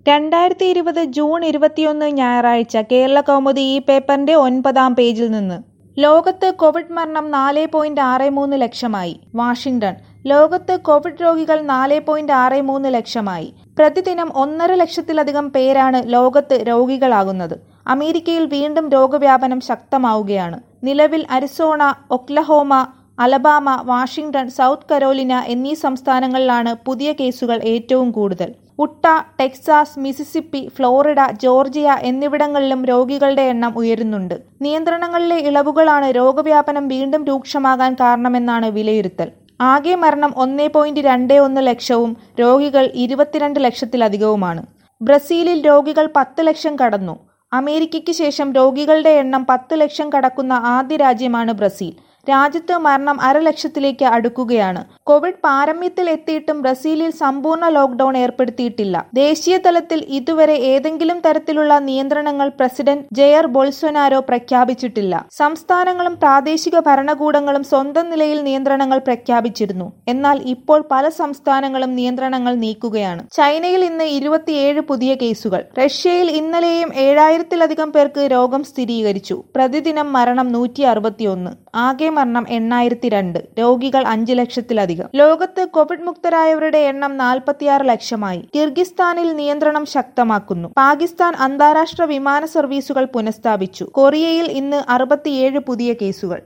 രണ്ടായിരത്തി ഇരുപത് ജൂൺ ഇരുപത്തിയൊന്ന് ഞായറാഴ്ച കേരള കൗമുദി ഈ പേപ്പറിന്റെ ഒൻപതാം പേജിൽ നിന്ന് ലോകത്ത് കോവിഡ് മരണം നാല് പോയിന്റ് ആറ് മൂന്ന് ലക്ഷമായി വാഷിംഗ്ടൺ ലോകത്ത് കോവിഡ് രോഗികൾ നാല് പോയിന്റ് ആറ് മൂന്ന് ലക്ഷമായി പ്രതിദിനം ഒന്നര ലക്ഷത്തിലധികം പേരാണ് ലോകത്ത് രോഗികളാകുന്നത് അമേരിക്കയിൽ വീണ്ടും രോഗവ്യാപനം ശക്തമാവുകയാണ് നിലവിൽ Arizona Oklahoma Alabama Washington South Carolina എന്നീ സംസ്ഥാനങ്ങളിലാണ് പുതിയ കേസുകൾ ഏറ്റവും കൂടുതൽ Utah Texas Mississippi Florida Georgia എന്നിവിടങ്ങളിലും രോഗികളുടെ എണ്ണം ഉയരുന്നുണ്ട് നിയന്ത്രണങ്ങളിലെ ഇളവുകളാണ് രോഗവ്യാപനം വീണ്ടും രൂക്ഷമാകാൻ കാരണമെന്നാണ് വിലയിരുത്തൽ ആകെ മരണം ഒന്നേ പോയിന്റ് രണ്ട് ഒന്ന് ലക്ഷവും രോഗികൾ ഇരുപത്തിരണ്ട് ലക്ഷത്തിലധികവുമാണ് ബ്രസീലിൽ രോഗികൾ പത്ത് ലക്ഷം കടന്നു അമേരിക്കയ്ക്ക് ശേഷം രോഗികളുടെ എണ്ണം പത്ത് ലക്ഷം കടക്കുന്ന ആദ്യ രാജ്യമാണ് ബ്രസീൽ രാജ്യത്ത് മരണം അരലക്ഷത്തിലേക്ക് അടുക്കുകയാണ് കോവിഡ് പാരമ്യത്തിൽ എത്തിയിട്ടും ബ്രസീലിൽ സമ്പൂർണ്ണ ലോക്ഡൌൺ ഏർപ്പെടുത്തിയിട്ടില്ല ദേശീയ തലത്തിൽ ഇതുവരെ ഏതെങ്കിലും തരത്തിലുള്ള നിയന്ത്രണങ്ങൾ പ്രസിഡന്റ് ജയർ ബൊൾസൊനാരോ പ്രഖ്യാപിച്ചിട്ടില്ല സംസ്ഥാനങ്ങളും പ്രാദേശിക ഭരണകൂടങ്ങളും സ്വന്തം നിലയിൽ നിയന്ത്രണങ്ങൾ പ്രഖ്യാപിച്ചിരുന്നു എന്നാൽ ഇപ്പോൾ പല സംസ്ഥാനങ്ങളും നിയന്ത്രണങ്ങൾ നീക്കുകയാണ് ചൈനയിൽ ഇന്ന് ഇരുപത്തിയേഴ് പുതിയ കേസുകൾ റഷ്യയിൽ ഇന്നലെയും ഏഴായിരത്തിലധികം പേർക്ക് രോഗം സ്ഥിരീകരിച്ചു പ്രതിദിനം മരണം നൂറ്റി അറുപത്തിയൊന്ന് ആകെ മരണം എണ്ണായിരത്തി രണ്ട് രോഗികൾ അഞ്ച് ലക്ഷത്തിലധികം ലോകത്ത് കോവിഡ് മുക്തരായവരുടെ എണ്ണം നാൽപ്പത്തിയാറ് ലക്ഷമായി കിർഗിസ്ഥാനിൽ നിയന്ത്രണം ശക്തമാക്കുന്നു പാകിസ്ഥാൻ അന്താരാഷ്ട്ര വിമാന സർവീസുകൾ പുനഃസ്ഥാപിച്ചു കൊറിയയിൽ ഇന്ന് അറുപത്തിയേഴ് പുതിയ കേസുകൾ